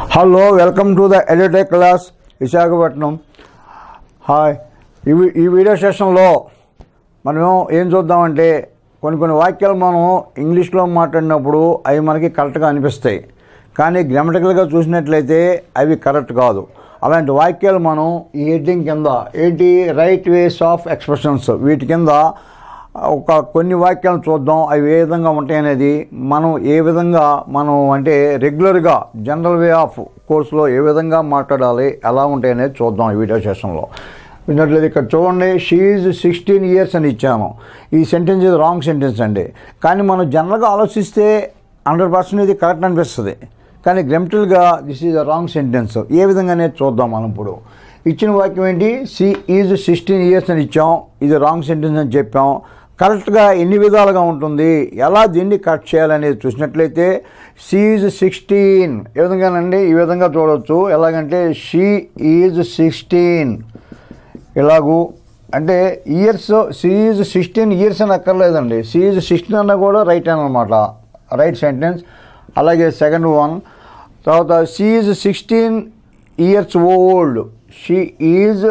hello welcome to the edtech class Visakhapatnam hi ఈ వీ- ఈ వీడియో సెషన్లో మనం ఏం చూద్దామంటే కొన్ని కొన్ని వాక్యాలు మనం ఇంగ్లీష్లో మాట్లాడినప్పుడు అవి మనకి కరెక్ట్గా అనిపిస్తాయి కానీ గ్రామటికల్గా చూసినట్లయితే అవి కరెక్ట్ కాదు అలాంటి వాక్యాలు మనం ఈ హెడ్డింగ్ కింద ఏంటి రైట్ వేస్ ఆఫ్ ఎక్స్ప్రెషన్స్ వీటి కింద ఒక కొన్ని వాక్యాలను చూద్దాం అవి ఏ విధంగా ఉంటాయనేది మనం ఏ విధంగా మనం అంటే రెగ్యులర్గా జనరల్ వే ఆఫ్ కోర్సులో ఏ విధంగా మాట్లాడాలి ఎలా ఉంటాయనేది చూద్దాం ఈ వీడియో సెషన్లో విన్నట్లేదు ఇక్కడ చూడండి షీఈ్ సిక్స్టీన్ ఇయర్స్ అని ఇచ్చాను ఈ సెంటెన్స్ ఇది రాంగ్ సెంటెన్స్ అండి కానీ మనం జనరల్గా ఆలోచిస్తే హండ్రెడ్ పర్సెంట్ ఇది కరెక్ట్ అనిపిస్తుంది కానీ గ్రామటికల్గా this is a wrong sentence ఏ విధంగా అనేది చూద్దాం మనం ఇప్పుడు ఇచ్చిన వాక్యం ఏంటి సి ఈజ్ సిక్స్టీన్ ఇయర్స్ అని ఇచ్చాం ఇది రాంగ్ సెంటెన్స్ అని చెప్పాం కరెక్ట్గా ఎన్ని విధాలుగా ఉంటుంది ఎలా దీన్ని కట్ చేయాలనేది చూసినట్లయితే షీ ఈజ్ సిక్స్టీన్ ఏ విధంగానండి ఈ విధంగా చూడవచ్చు ఎలాగంటే షీ ఈజ్ సిక్స్టీన్ ఇలాగూ అంటే ఇయర్స్ సిఈజ్ సిక్స్టీన్ ఇయర్స్ అని అక్కర్లేదండి సిఈజ్ సిక్స్టీన్ అన్న కూడా రైట్ అనమాట రైట్ సెంటెన్స్ అలాగే సెకండ్ వన్ తర్వాత she is sixteen years old she is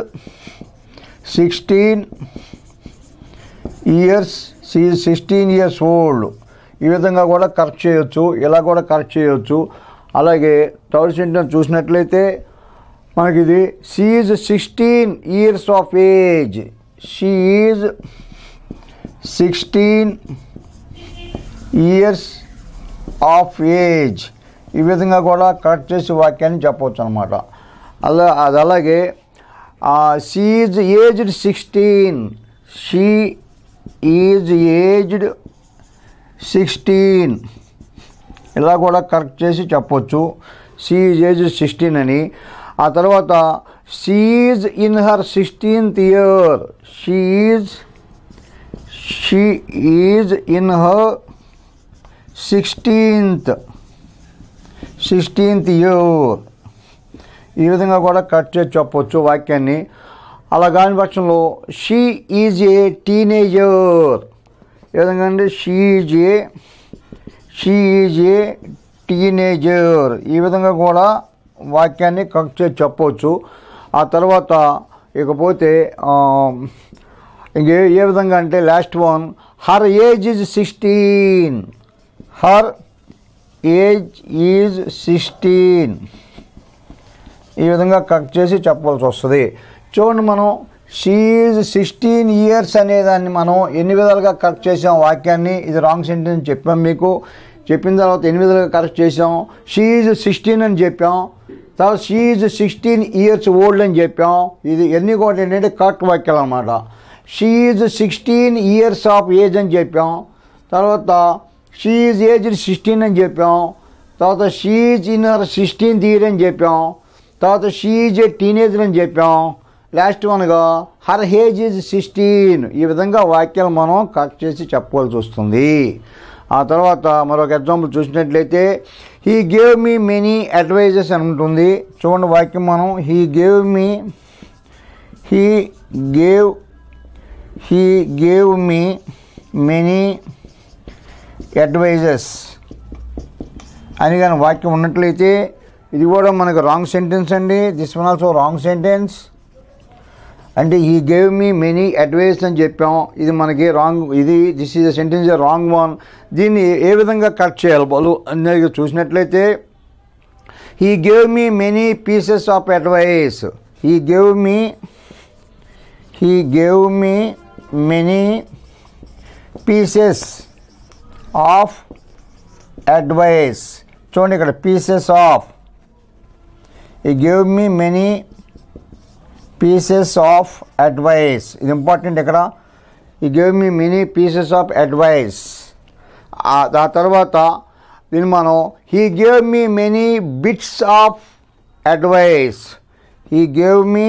sixteen years she sixteen years old ఈ విధంగా కూడా కరెక్ట్ చేయొచ్చు ఇలా కూడా కరెక్ట్ చేయొచ్చు అలాగే థర్డ్ సెంటెన్స్ చూసినట్లయితే మనకి ఇది she is sixteen years of age she is sixteen years of age ఈ విధంగా కూడా కరెక్ట్ చేసి వాక్యాన్ని చెప్పవచ్చు అనమాట అలా అది అలాగే she is aged sixteen she is aged sixteen ఇలా కూడా కరెక్ట్ చేసి చెప్పొచ్చు షీ ఈజ్ ఏజ్ సిక్స్టీన్ అని ఆ తర్వాత she is in her sixteenth year she is she is in her sixteenth sixteenth year ఈ విధంగా కూడా కట్ చేసి చెప్పొచ్చు వాక్యాన్ని అలా కాని పక్షంలో షీ ఈజ్ ఏ టీనేజర్ ఏ విధంగా అంటే she is a she is a teenager ఈ విధంగా కూడా వాక్యాన్ని కట్ చేసి చెప్పవచ్చు ఆ తర్వాత ఇకపోతే ఆ, ఇంకే ఏ విధంగా అంటే last one her age is sixteen her age is sixteen ఈ విధంగా కట్ చేసి చెప్పాల్సి వస్తుంది చూడండి మనం షీఈజ్ సిక్స్టీన్ ఇయర్స్ అనేదాన్ని మనం ఎన్ని విధాలుగా కరెక్ట్ చేసాం వాక్యాన్ని ఇది రాంగ్ సెంటెన్స్ చెప్పాం మీకు చెప్పిన తర్వాత ఎన్ని విధాలుగా కరెక్ట్ చేసాం షీఈజ్ సిక్స్టీన్ అని చెప్పాం తర్వాత షీఈజ్ సిక్స్టీన్ ఇయర్స్ ఓల్డ్ అని చెప్పాం ఇది ఎన్ని కూడా ఏంటంటే కరెక్ట్ వాక్యాలు అనమాట she is sixteen years of age అని చెప్పాం తర్వాత షీఈజ్ ఏజ్ సిక్స్టీన్ అని చెప్పాం తర్వాత she is in her sixteenth year అని చెప్పాం తర్వాత షీఈజ్ ఏ టీనేజర్ అని చెప్పాం లాస్ట్ వన్గా హర్ హేజ్ ఈజ్ సిక్స్టీన్ ఈ విధంగా వాక్యాలు మనం కట్ చేసి చెప్పవలసి వస్తుంది ఆ తర్వాత మరొక ఎగ్జాంపుల్ చూసినట్లయితే he gave me many advices అని ఉంటుంది చూడండి వాక్యం మనం he gave me he gave he gave me many advices అని కానీ వాక్యం ఉన్నట్లయితే ఇది కూడా మనకు రాంగ్ సెంటెన్స్ అండి this one also wrong sentence అంటే he gave me many advice అని చెప్పాం ఇది మనకి రాంగ్ ఇది this is sentence wrong one దీన్ని ఏ విధంగా కట్ చేయాలి బాలు అనేది చూసినట్లయితే he gave me many pieces of advice he gave me he gave me many pieces of advice చూడండి ఇక్కడ pieces of he gave me many pieces of advice ఇది ఇంపార్టెంట్ ఇక్కడ he gave me many pieces of advice ఆ తర్వాత దీన్ని మనం he gave me many bits of advice he gave me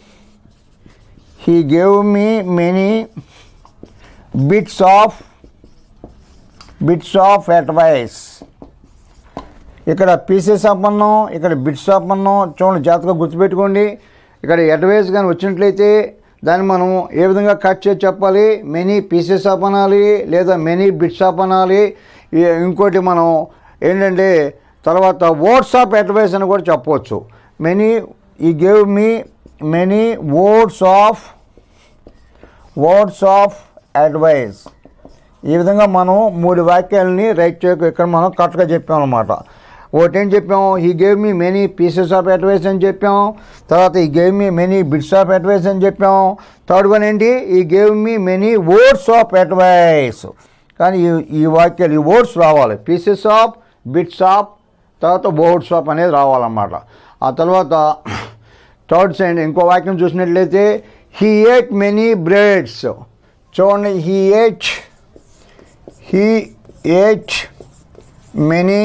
he gave me many bits of bits of advice ఇక్కడ pieces of అన్నాం ఇక్కడ bits of అన్నాం చూడండి జాగ్రత్తగా గుర్తుపెట్టుకోండి ఇక్కడ అడ్వైస్ కానీ వచ్చినట్లయితే దాన్ని మనం ఏ విధంగా కట్ చేసి చెప్పాలి మెనీ పీసెస్ ఆఫ్ అనాలి లేదా మెనీ బిట్స్ ఆఫ్ అనాలి ఈ- ఇంకోటి మనం ఏంటంటే తర్వాత వర్డ్స్ ఆఫ్ అడ్వైస్ అని కూడా చెప్పవచ్చు many he gave me many words of words of advice ఈ విధంగా మనం మూడు వాక్యాలని రైట్ చేయక ఇక్కడ మనం కరెక్ట్గా చెప్పాం అనమాట ఒకటి ఏం చెప్పాం he gave me many pieces of advice అని చెప్పాం తర్వాత he gave me many bits of advice అని చెప్పాం థర్డ్ వన్ ఏంటి he gave me many words of advice కానీ ఈ ఈ వాక్యాలు ఈ వర్డ్స్ రావాలి పీసెస్ ఆఫ్ బిట్స్ ఆఫ్ తర్వాత వర్డ్స్ ఆఫ్ అనేది రావాలన్నమాట ఆ తర్వాత థర్డ్ సైడ్ ఇంకో వాక్యం చూసినట్లయితే హీ ఏట్ మెనీ బ్రెడ్స్ చూడండి he ate he ate many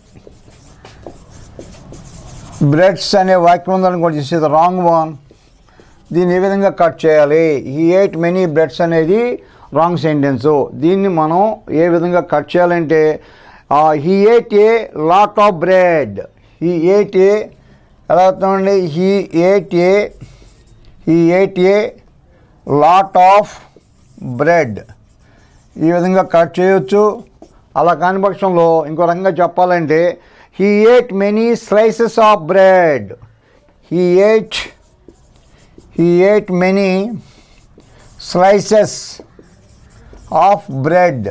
breads అనే వాక్యం ఉందనుకోండి దిస్ ఇస్ రాంగ్ వన్ దీన్ని ఏ విధంగా కట్ చేయాలి హీ ఎయిట్ మెనీ బ్రెడ్స్ అనేది రాంగ్ సెంటెన్స్ దీన్ని మనం ఏ విధంగా కట్ చేయాలంటే he ate a lot of bread he ate a ఎలా అవుతుందండి he ate a he ate a lot of bread ఈ విధంగా కట్ చేయొచ్చు అలా కాని పక్షంలో ఇంకో రకంగా చెప్పాలంటే he ate many slices of bread he ate he ate many slices of bread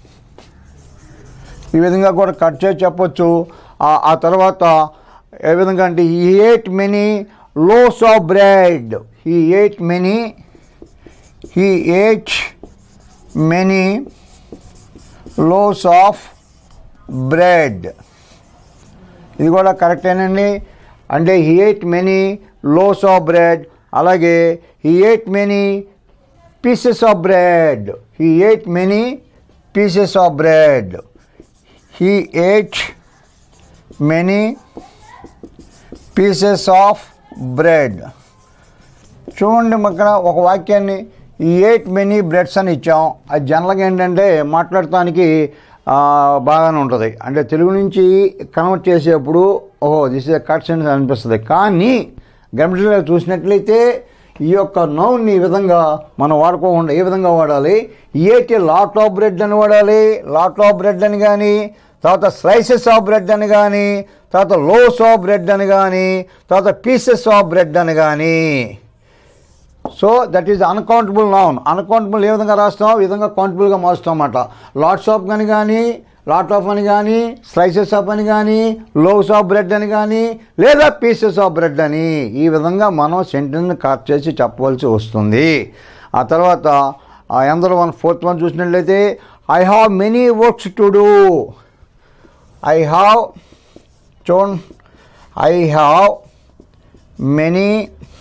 ఈ విధంగా కూడా కట్ చేసి చెప్పొచ్చు ఆ- ఆ తర్వాత ఏ విధంగా అంటే he ate many loaves of bread he ate many he ate many loaves of bread ఇది కూడా కరెక్టేనండి అంటే he ate many loaves of bread అలాగే he ate many pieces of bread he ate many pieces of bread he ate many pieces of bread చూడండి ఇక్కడ ఒక వాక్యాన్ని ఈ ఎయిట్ మెనీ బ్రెడ్స్ అని ఇచ్చాం అది జనరల్గా ఏంటంటే మాట్లాడటానికి ఆ, బాగానే ఉంటుంది అంటే తెలుగు నుంచి కన్వర్ట్ చేసేప్పుడు ఓహో దిస్ ఇస్ కట్ సెన్స్ అనిపిస్తుంది కానీ గ్రామటికల్గా చూసినట్లయితే ఈ యొక్క నౌన్ని ఈ విధంగా మనం వాడుకోకుండా ఏ విధంగా వాడాలి ఏటి లాట్ ఆఫ్ బ్రెడ్ అని వాడాలి లాట్ ఆఫ్ బ్రెడ్ అని కానీ తర్వాత స్లైసెస్ ఆఫ్ బ్రెడ్ అని కానీ తర్వాత లోస్ ఆఫ్ బ్రెడ్ అని కానీ తర్వాత పీసెస్ ఆఫ్ బ్రెడ్ అని కానీ so that is uncountable noun uncountable ఏ విధంగా రాస్తాం ఈ విధంగా కౌంటబుల్గా మారుస్తాం అన్నమాట లాట్స్ ఆఫ్ అని కానీ లాట్ ఆఫ్ అని కానీ స్లైసెస్ ఆఫ్ అని కానీ లోవ్స్ ఆఫ్ బ్రెడ్ అని కానీ లేదా పీసెస్ ఆఫ్ బ్రెడ్ అని ఈ విధంగా మనం సెంటెన్స్ కట్ చేసి చెప్పవలసి వస్తుంది ఆ తర్వాత ఎందరో వన్ ఫోర్త్ వన్ చూసినట్లయితే I have many works to do I have చూడండి I have many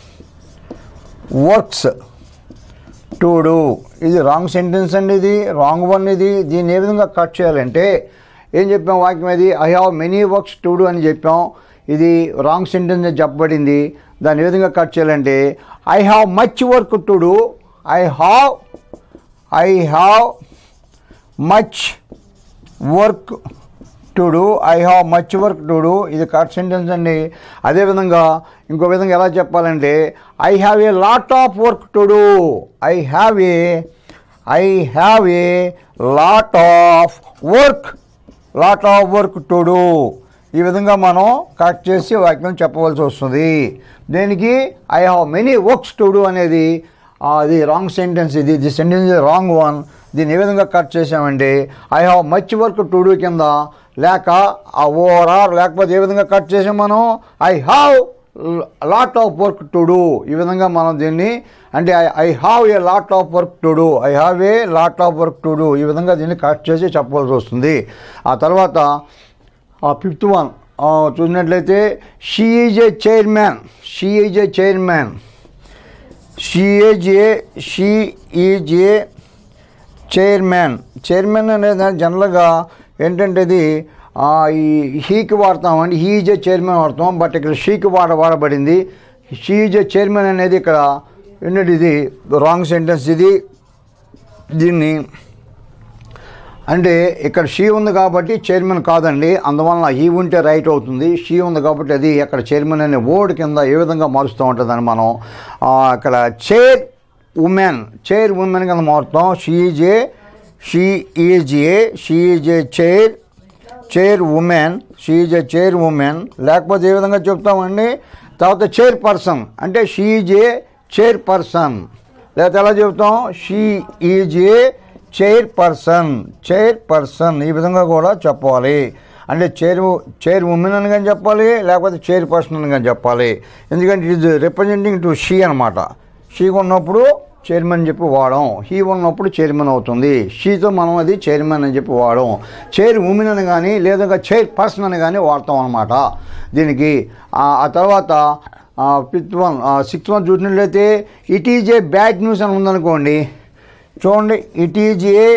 works to do ఇది రాంగ్ సెంటెన్స్ అండి ఇది రాంగ్ వన్ ఇది దీన్ని ఏ విధంగా కట్ చేయాలంటే ఏం చెప్పాం వాక్యం ఇది I have many works to do అని చెప్పాం ఇది రాంగ్ సెంటెన్స్ అని చెప్పబడింది దాన్ని ఏ విధంగా కట్ చేయాలంటే I have much work to do I have I have much work to do I have much work to do ఇది కరెక్ట్ సెంటెన్స్ అండి అదేవిధంగా ఇంకో విధంగా ఎలా చెప్పాలంటే I have a lot of work to do I have a I have a lot of work lot of work to do ఈ విధంగా మనం కట్ చేసి వాక్యం చెప్పవలసి వస్తుంది దేనికి I have many works to do అనేది ఆ, అది రాంగ్ సెంటెన్స్ ఇది the sentence is wrong one దీన్ని ఏ విధంగా కట్ చేసామంటే I have much work to do కింద లేక ఆ ఓవరాల్ లేకపోతే ఏ విధంగా కట్ చేసాం మనం I have lot of work to do ఈ విధంగా మనం దీన్ని అంటే I I have a lot of work to do I have a lot of work to do ఈ విధంగా దీన్ని కట్ చేసి చెప్పవలసి వస్తుంది ఆ తర్వాత ఆ ఫిఫ్త్ వన్ చూసినట్లయితే she is a chairman she is a chairman she is a she is a chairman chairman అనేది జనరల్గా ఏంటంటే ఇది ఆ, ఈ హీకి వాడతామండి హీ ఈజ్ ఏ చైర్మన్ వాడతాం బట్ ఇక్కడ షీకి వాడ వాడబడింది షీ ఈజ్ ఏ చైర్మన్ అనేది ఇక్కడ ఏంటంటే ఇది రాంగ్ సెంటెన్స్ ఇది దీన్ని అంటే ఇక్కడ షీ ఉంది కాబట్టి చైర్మన్ కాదండి అందువలన హీ ఉంటే రైట్ అవుతుంది షీ ఉంది కాబట్టి అది అక్కడ చైర్మన్ అనే వర్డ్ కింద ఏ విధంగా మారుస్తూ ఉంటుందని మనం ఆ, అక్కడ చైర్ ఉమెన్ చైర్ ఉమెన్ కింద మారుతాం she is a she is a she is a chair chair women she is a chair women లేకపోతే ఏ విధంగా చెప్తామండి తర్వాత చైర్ పర్సన్ అంటే she is a chair person లేకపోతే ఎలా చెప్తాం she is a chair person chair person ఈ విధంగా కూడా చెప్పాలి అంటే చైర్ చైర్ ఉమెన్ అని కానీ చెప్పాలి లేకపోతే చైర్ పర్సన్ అని కానీ చెప్పాలి ఎందుకంటే it is representing to she అనమాట షీ ఉన్నప్పుడు చైర్మన్ చెప్పి వాడడం హీ ఉన్నప్పుడు చైర్మన్ అవుతుంది షీతో మనం అది చైర్మన్ అని చెప్పి వాడడం చైర్ ఉమెన్ అని కానీ లేదా చైర్ పర్సన్ అని కానీ వాడతాం అనమాట దీనికి ఆ ఆ తర్వాత ఫిఫ్త్ వన్ సిక్స్త్ వన్ చూసినట్లయితే it is a bad news అని ఉందనుకోండి చూడండి it is a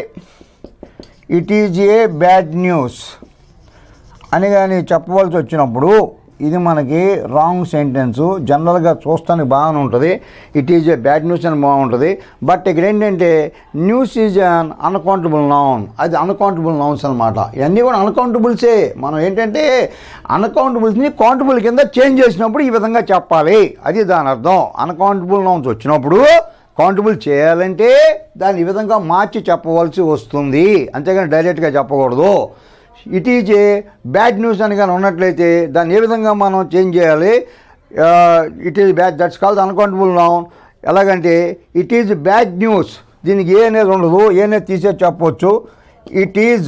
it is a bad news అని కానీ చెప్పవలసి వచ్చినప్పుడు ఇది మనకి రాంగ్ సెంటెన్స్ జనరల్గా చూస్తానికి బాగానే ఉంటుంది it is a bad news అని బాగుంటుంది బట్ ఇక్కడ ఏంటంటే news is un uncountable noun అది అన్కౌంటబుల్ నౌన్స్ అనమాట ఇవన్నీ కూడా అన్కౌంటబుల్సే మనం ఏంటంటే అన్కౌంటబుల్స్ని కౌంటబుల్ కింద చేంజ్ చేసినప్పుడు ఈ విధంగా చెప్పాలి అది దాని అర్థం అన్కౌంటబుల్ నౌన్స్ వచ్చినప్పుడు కౌంటబుల్ చేయాలంటే దాన్ని ఈ విధంగా మార్చి చెప్పవలసి వస్తుంది అంతేగాని డైరెక్ట్గా చెప్పకూడదు it is a bad news అని కానీ ఉన్నట్లయితే దాన్ని ఏ విధంగా మనం చేంజ్ చేయాలి it is bad that's called uncountable noun ఎలాగంటే ఇట్ ఈజ్ బ్యాడ్ న్యూస్ దీనికి ఏ అనేది ఉండదు ఏ అనేది తీసే చెప్పవచ్చు it is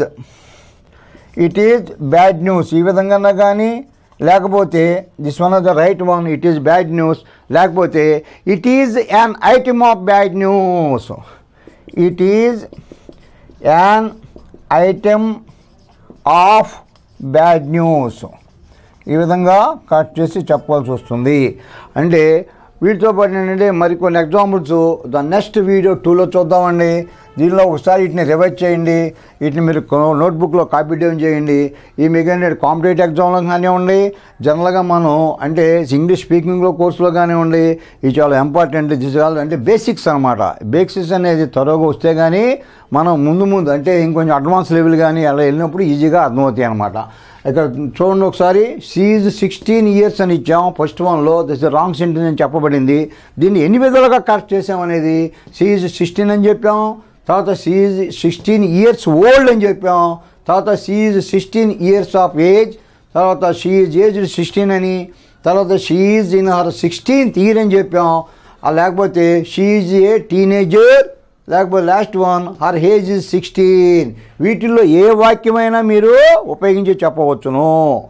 it is bad news ఈ విధంగా కానీ లేకపోతే this one of the right one it is bad news లేకపోతే it is an item of bad news it is an item of bad news ఈ విధంగా కట్ చేసి చెప్పాల్సి వస్తుంది అంటే వీటితో పాటు ఏంటంటే మరికొన్ని ఎగ్జాంపుల్స్ ద నెక్స్ట్ వీడియో టూలో చూద్దామండి దీనిలో ఒకసారి వీటిని రివైజ్ చేయండి వీటిని మీరు నోట్బుక్లో కాపీ డౌన్ చేయండి ఈ మిగిలిన కాంపిటేటివ్ ఎగ్జామ్లో కానివ్వండి జనరల్గా మనం అంటే ఇంగ్లీష్ స్పీకింగ్లో కోర్సులో కానివ్వండి ఇది చాలా ఇంపార్టెంట్ దిస్ ఆల్ అంటే బేసిక్స్ అనమాట బేసిక్స్ అనేది త్వరగా వస్తే కానీ మనం ముందు ముందు అంటే ఇంకొంచెం అడ్వాన్స్ లెవెల్ కానీ అలా వెళ్ళినప్పుడు ఈజీగా అర్థమవుతాయి అనమాట ఇక్కడ చూడండి ఒకసారి సీజ్ సిక్స్టీన్ ఇయర్స్ అని ఇచ్చాం ఫస్ట్ వన్లో దిస్ రాంగ్ సెంటెన్స్ అని చెప్పబడింది దీన్ని ఎన్ని విధాలుగా కరెక్ట్ చేసామనేది సీజ్ సిక్స్టీన్ అని చెప్పాం తర్వాత సీజ్ సిక్స్టీన్ ఇయర్స్ ఓల్డ్ అని చెప్పాం తర్వాత she's sixteen years of age తర్వాత షీఈజ్ ఏజ్ సిక్స్టీన్ అని తర్వాత she is in her sixteenth year అని చెప్పాం ఆ లేకపోతే షీఈజ్ ఏ టీనేజర్ లేకపోతే last one her age is sixteen వీటిల్లో ఏ వాక్యమైనా మీరు ఉపయోగించి చెప్పవచ్చును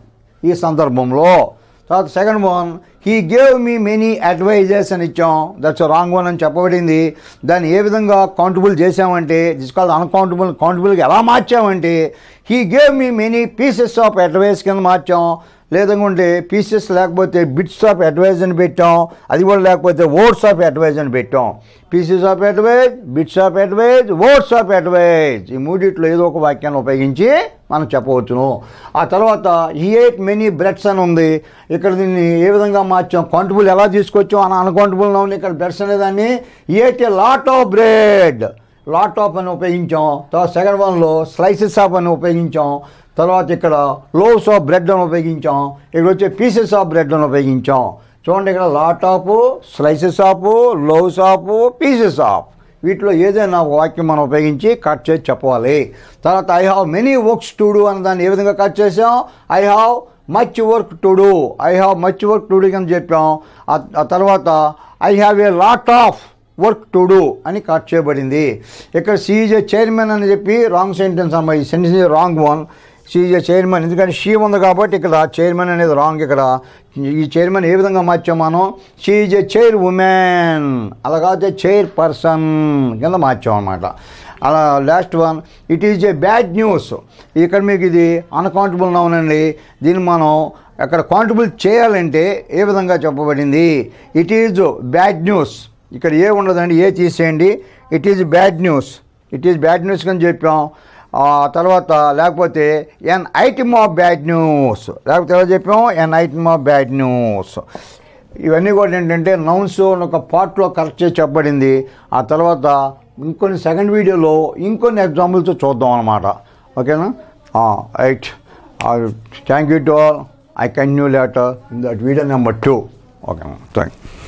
ఈ సందర్భంలో తర్వాత second one he gave me many advices అని ఇచ్చాం దట్స్ రాంగ్ వన్ అని చెప్పబడింది దాన్ని ఏ విధంగా కౌంటబుల్ చేసామంటే దిస్ కాల్ అన్కౌంటబుల్ కౌంటబుల్గా ఎలా మార్చామంటే he gave me many pieces of advice కింద మార్చాం లేదంటే పీసెస్ లేకపోతే బిట్స్ ఆఫ్ అడ్వైజ్ అని పెట్టాం అది కూడా లేకపోతే వర్డ్స్ ఆఫ్ అడ్వైజ్ అని పెట్టాం pieces of advice bits of advice words of advice ఈ మూడిట్లో ఏదో ఒక వాక్యాన్ని ఉపయోగించి మనం చెప్పవచ్చును ఆ తర్వాత ఈ ఎయిట్ మెనీ బ్రెడ్స్ అని ఉంది ఇక్కడ దీన్ని ఏ విధంగా మార్చాం కౌంటబుల్ ఎలా తీసుకొచ్చాం అని అన్కౌంటబుల్ ఉంది ఇక్కడ బ్రెడ్స్ అనేదాన్ని ఎయిట్ a lot of bread lot of అని ఉపయోగించాం తర్వాత సెకండ్ వన్లో స్లైసెస్ ఆఫ్ అని ఉపయోగించాం తర్వాత ఇక్కడ లోవ్స్ ఆఫ్ బ్రెడ్ అని ఉపయోగించాం ఇక్కడ వచ్చే పీసెస్ ఆఫ్ బ్రెడ్ అని ఉపయోగించాం చూడండి ఇక్కడ lot of slices of loaves of pieces of వీటిలో ఏదైనా ఒక వాక్యం మనం ఉపయోగించి కట్ చేసి చెప్పాలి తర్వాత I have many works to do అని దాన్ని ఏ విధంగా కట్ చేసాం I have much work to do I have much work to do అని చెప్పాం ఆ- ఆ తర్వాత I have a lot of work to do అని కట్ చేయబడింది ఇక్కడ సీజ్ చైర్మన్ అని చెప్పి రాంగ్ సెంటెన్స్ అమ్మ ఈ sentence wrong one she's chairman ఎందుకంటే షీ ఉంది కాబట్టి ఇక్కడ చైర్మన్ అనేది రాంగ్ ఇక్కడ ఈ చైర్మన్ ఏ విధంగా మార్చాం మనం షీజ్ ఏ చైర్ ఉమెన్ అలా కాకపోతే చైర్ పర్సన్ కింద మార్చాం అనమాట అలా last one it is a bad news ఇక్కడ మీకు ఇది అన్కౌంటబుల్ నౌనండి దీన్ని మనం అక్కడ కౌంటబుల్ చేయాలంటే ఏ విధంగా చెప్పబడింది ఇట్ ఈజ్ బ్యాడ్ న్యూస్ ఇక్కడ ఏ ఉండదండి ఏ తీసేయండి it is bad news it is bad news అని చెప్పాం ఆ తర్వాత లేకపోతే an item of bad news లేకపోతే ఎలా చెప్పాం an item of bad news ఇవన్నీ కూడా ఏంటంటే నౌన్స్ ఒక పార్ట్లో కరెక్ట్ చేసి చెప్పబడింది ఆ తర్వాత ఇంకొన్ని సెకండ్ వీడియోలో ఇంకొన్ని ఎగ్జాంపుల్స్ చూద్దాం అనమాట ఓకేనా right thank you to all I continue later in that video number two ఓకేనా థ్యాంక్